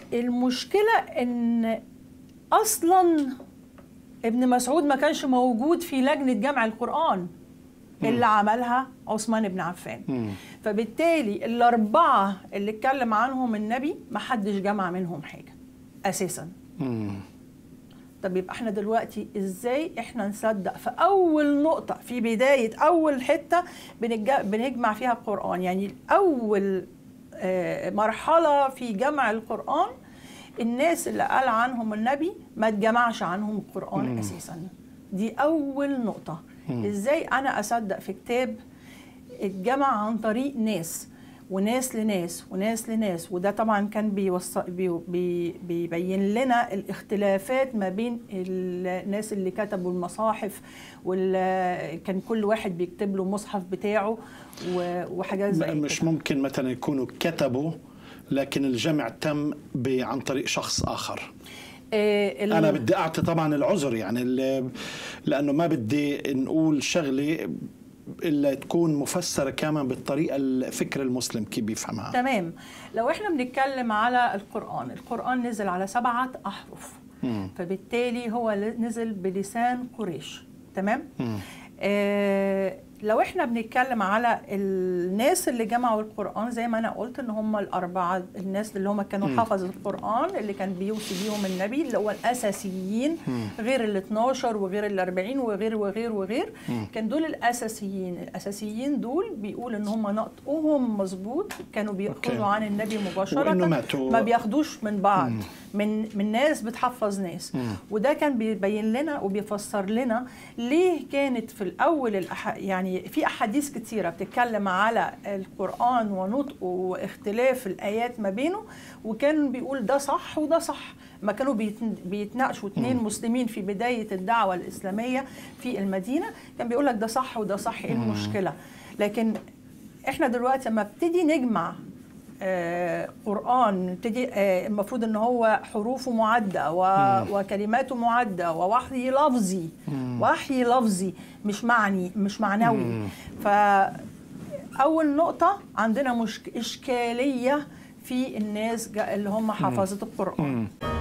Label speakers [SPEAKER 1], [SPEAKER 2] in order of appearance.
[SPEAKER 1] المشكله ان اصلا ابن مسعود ما كانش موجود في لجنه جمع القران اللي عملها عثمان بن عفان
[SPEAKER 2] مم.
[SPEAKER 1] فبالتالي الاربعه اللي اتكلم عنهم النبي ما حدش جمع منهم حاجه اساسا
[SPEAKER 2] مم.
[SPEAKER 1] طب يبقى احنا دلوقتي ازاي احنا نصدق في اول نقطه في بدايه اول حته بنج- بنجمع فيها القران يعني اول آه، مرحله في جمع القران الناس اللي قال عنهم النبي ما اتجمعش عنهم القران
[SPEAKER 2] مم.
[SPEAKER 1] اساسا دي اول نقطه
[SPEAKER 2] مم.
[SPEAKER 1] ازاي انا اصدق في كتاب اتجمع عن طريق ناس وناس لناس وناس لناس وده طبعا كان بيوص... بي... بي... بيبين لنا الاختلافات ما بين الناس اللي كتبوا المصاحف وال... كان كل واحد بيكتب له مصحف بتاعه و... وحاجات زي
[SPEAKER 2] م- مش
[SPEAKER 1] كده.
[SPEAKER 2] ممكن مثلا يكونوا كتبوا لكن الجمع تم ب- عن طريق شخص اخر
[SPEAKER 1] آه ال...
[SPEAKER 2] انا بدي اعطي طبعا العذر يعني ال- لانه ما بدي نقول شغله الا تكون مفسره كمان بالطريقه الفكر المسلم كيف بيفهمها
[SPEAKER 1] تمام لو احنا بنتكلم على القرآن القرآن نزل على سبعة أحرف
[SPEAKER 2] مم.
[SPEAKER 1] فبالتالي هو ل- نزل بلسان قريش تمام
[SPEAKER 2] مم.
[SPEAKER 1] آه لو احنا بنتكلم على الناس اللي جمعوا القرآن زي ما انا قلت ان هم الاربعه الناس اللي هم كانوا
[SPEAKER 2] مم.
[SPEAKER 1] حفظوا القرآن اللي كان بيوصي بيهم النبي اللي هو الاساسيين
[SPEAKER 2] مم.
[SPEAKER 1] غير ال 12 وغير ال 40 وغير وغير وغير
[SPEAKER 2] مم.
[SPEAKER 1] كان دول الاساسيين الاساسيين دول بيقول ان هم نطقهم مظبوط كانوا بياخذوا
[SPEAKER 2] أوكي.
[SPEAKER 1] عن النبي مباشره
[SPEAKER 2] وإنه ماتوا.
[SPEAKER 1] ما بياخدوش من بعض
[SPEAKER 2] مم.
[SPEAKER 1] من من ناس بتحفظ ناس
[SPEAKER 2] مم.
[SPEAKER 1] وده كان بيبين لنا وبيفسر لنا ليه كانت في الاول الأح... يعني في احاديث كتيره بتتكلم على القران ونطقه واختلاف الايات ما بينه وكان بيقول ده صح وده صح ما كانوا بيت- بيتناقشوا اثنين مسلمين في بدايه الدعوه الاسلاميه في المدينه كان بيقول لك ده صح وده صح ايه المشكله لكن احنا دلوقتي لما ابتدي نجمع آه، قرآن نبتدي آه، المفروض ان هو حروفه معدة و- وكلماته معدة ووحي لفظي وحي لفظي مش معني مش معنوي فأول نقطة عندنا مشك إشكالية في الناس جا- اللي هم حفظة القرآن
[SPEAKER 2] مم.